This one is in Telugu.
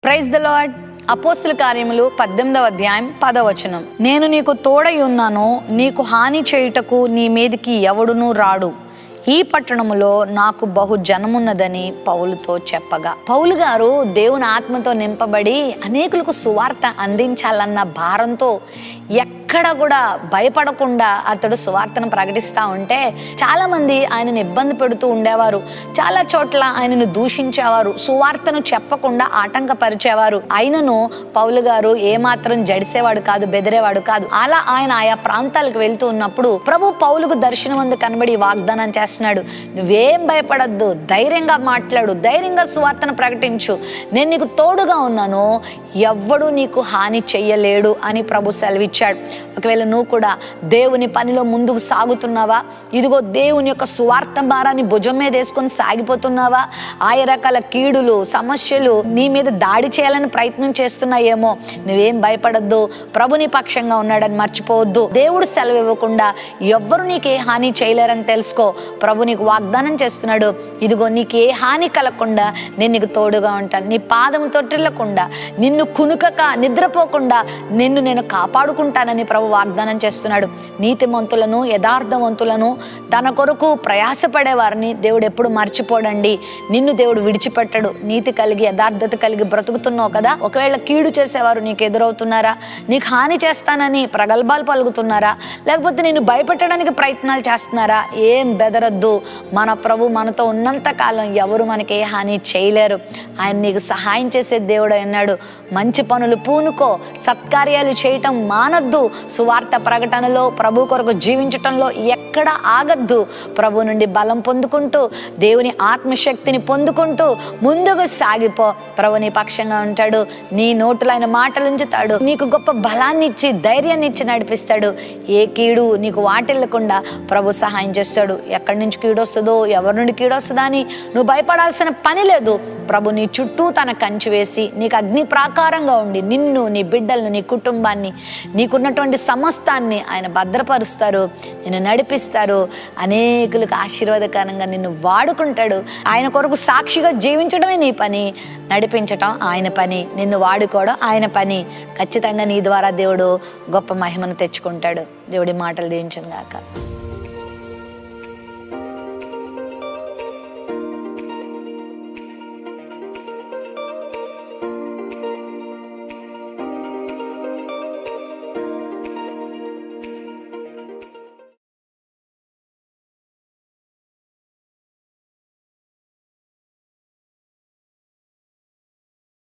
ప్రైజ్ ద లార్డ్ అపోస్తుల కార్యములు పద్దెనిమిదవ అధ్యాయం పదవచనం నేను నీకు తోడై ఉన్నాను నీకు హాని చేయుటకు నీ మీదికి ఎవడునూ రాడు ఈ పట్టణములో నాకు బహు జనమున్నదని పౌలుతో చెప్పగా పౌలు గారు దేవుని ఆత్మతో నింపబడి అనేకులకు సువార్త అందించాలన్న భారంతో ఎక్కడ కూడా భయపడకుండా అతడు సువార్తను ప్రకటిస్తూ ఉంటే చాలా మంది ఆయనను ఇబ్బంది పెడుతూ ఉండేవారు చాలా చోట్ల ఆయనను దూషించేవారు సువార్తను చెప్పకుండా ఆటంకపరిచేవారు అయినను పౌలు గారు ఏమాత్రం జడిసేవాడు కాదు బెదిరేవాడు కాదు అలా ఆయన ఆయా ప్రాంతాలకు వెళ్తూ ఉన్నప్పుడు ప్రభు పౌలుకు దర్శనం అందు కనబడి వాగ్దానం చేస్తున్నాడు నువ్వేం భయపడద్దు ధైర్యంగా మాట్లాడు ధైర్యంగా సువార్తను ప్రకటించు నేను నీకు తోడుగా ఉన్నాను ఎవ్వడు నీకు హాని చెయ్యలేడు అని ప్రభు సెలవిచ్చాడు ఒకవేళ నువ్వు కూడా దేవుని పనిలో ముందుకు సాగుతున్నావా ఇదిగో దేవుని యొక్క సువార్త భారాన్ని భుజం మీద వేసుకొని సాగిపోతున్నావా ఆయా రకాల కీడులు సమస్యలు నీ మీద దాడి చేయాలని ప్రయత్నం చేస్తున్నాయేమో నువ్వేం భయపడద్దు ప్రభు నీ పక్షంగా ఉన్నాడని మర్చిపోవద్దు దేవుడు సెలవు ఇవ్వకుండా ఎవ్వరు నీకు ఏ హాని చేయలేరని తెలుసుకో ప్రభు నీకు వాగ్దానం చేస్తున్నాడు ఇదిగో నీకు ఏ హాని కలగకుండా నేను నీకు తోడుగా ఉంటాను నీ పాదం తొట్టిల్లకుండా నిన్ను కునుకక నిద్రపోకుండా నిన్ను నేను కాపాడుకుంటానని ప్రభు వాగ్దానం చేస్తున్నాడు నీతిమంతులను యథార్థవంతులను తన కొరకు ప్రయాసపడే వారిని దేవుడు ఎప్పుడు మర్చిపోడండి నిన్ను దేవుడు విడిచిపెట్టడు నీతి కలిగి యథార్థత కలిగి బ్రతుకుతున్నావు కదా ఒకవేళ కీడు చేసేవారు నీకు ఎదురవుతున్నారా నీకు హాని చేస్తానని ప్రగల్భాలు పలుకుతున్నారా లేకపోతే నేను భయపెట్టడానికి ప్రయత్నాలు చేస్తున్నారా ఏం బెదరద్దు మన ప్రభు మనతో ఉన్నంత కాలం ఎవరు మనకి ఏ హాని చేయలేరు ఆయన నీకు సహాయం చేసే దేవుడు అన్నాడు మంచి పనులు పూనుకో సత్కార్యాలు చేయటం మానద్దు సువార్త ప్రకటనలో ప్రభు కొరకు జీవించటంలో ఎక్కడ ఆగద్దు ప్రభు నుండి బలం పొందుకుంటూ దేవుని ఆత్మశక్తిని పొందుకుంటూ ముందుకు సాగిపో ప్రభు నీ పక్షంగా ఉంటాడు నీ నోటులో ఆయన మాటలు ఉంచుతాడు నీకు గొప్ప బలాన్ని ఇచ్చి ధైర్యాన్ని ఇచ్చి నడిపిస్తాడు ఏ కీడు నీకు వాటిల్లకుండా ప్రభు సహాయం చేస్తాడు ఎక్కడి నుంచి కీడు వస్తుందో ఎవరి నుండి కీడు వస్తుందా అని నువ్వు భయపడాల్సిన పని లేదు ప్రభు నీ చుట్టూ తన కంచి వేసి నీకు అగ్ని ప్రాకారంగా ఉండి నిన్ను నీ బిడ్డలను నీ కుటుంబాన్ని నీకున్నటువంటి సమస్తాన్ని ఆయన భద్రపరుస్తారు నిన్ను నడిపిస్తారు అనేకులకు ఆశీర్వాదకరంగా నిన్ను వాడుకుంటాడు ఆయన కొరకు సాక్షిగా జీవించడమే నీ పని నడిపించటం ఆయన పని నిన్ను వాడుకోవడం ఆయన పని ఖచ్చితంగా నీ ద్వారా దేవుడు గొప్ప మహిమను తెచ్చుకుంటాడు దేవుడి మాటలు దీవించను గాక